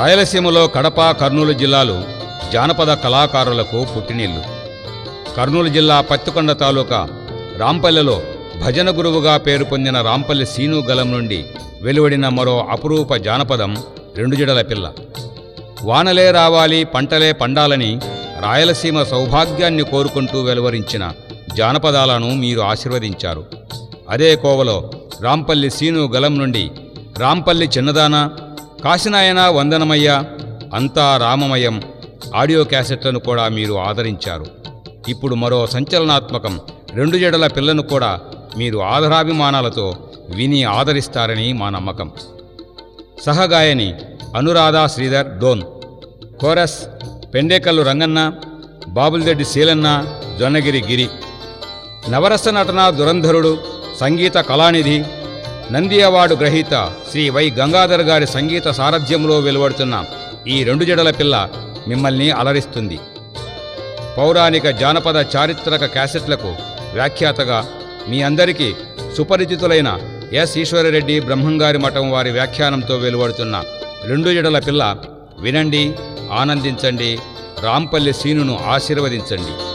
రాయలసీమలో కడప కర్నూలు జిల్లాలు జానపద కళాకారులకు పుట్టినిల్లు కర్నూలు జిల్లా పత్తికొండ తాలూకా రాంపల్లెలో భజన గురువుగా పేరు పొందిన రాంపల్లి సీను గలం నుండి వెలువడిన మరో అపురూప జానపదం రెండు జడల పిల్ల వానలే రావాలి పంటలే పండాలని రాయలసీమ సౌభాగ్యాన్ని కోరుకుంటూ వెలువరించిన జానపదాలను మీరు ఆశీర్వదించారు అదే కోవలో రాంపల్లి సీను గలం నుండి రాంపల్లి చిన్నదాన కాశినాయన వందనమయ్య అంతా రామమయం ఆడియో క్యాసెట్లను కూడా మీరు ఆదరించారు ఇప్పుడు మరో సంచలనాత్మకం రెండు జడల పిల్లను కూడా మీరు ఆదరాభిమానాలతో విని ఆదరిస్తారని మా నమ్మకం సహగాయని అనురాధ శ్రీధర్ డోన్ కోరస్ పెండేకల్లు రంగన్న బాబులదెడ్డి శీలన్న జొన్నగిరి గిరి నవరస నటన దురంధరుడు సంగీత కళానిధి నంది అవార్డు గ్రహీత శ్రీ వై గంగాధర్ గారి సంగీత సారథ్యంలో వెలువడుతున్న ఈ రెండు జడల పిల్ల మిమ్మల్ని అలరిస్తుంది పౌరాణిక జానపద చారిత్రక క్యాసెట్లకు వ్యాఖ్యాతగా మీ అందరికీ సుపరిచితులైన ఎస్ ఈశ్వరరెడ్డి బ్రహ్మంగారి మఠం వారి వ్యాఖ్యానంతో వెలువడుతున్న రెండు జడల పిల్ల వినండి ఆనందించండి రాంపల్లి సీనును ఆశీర్వదించండి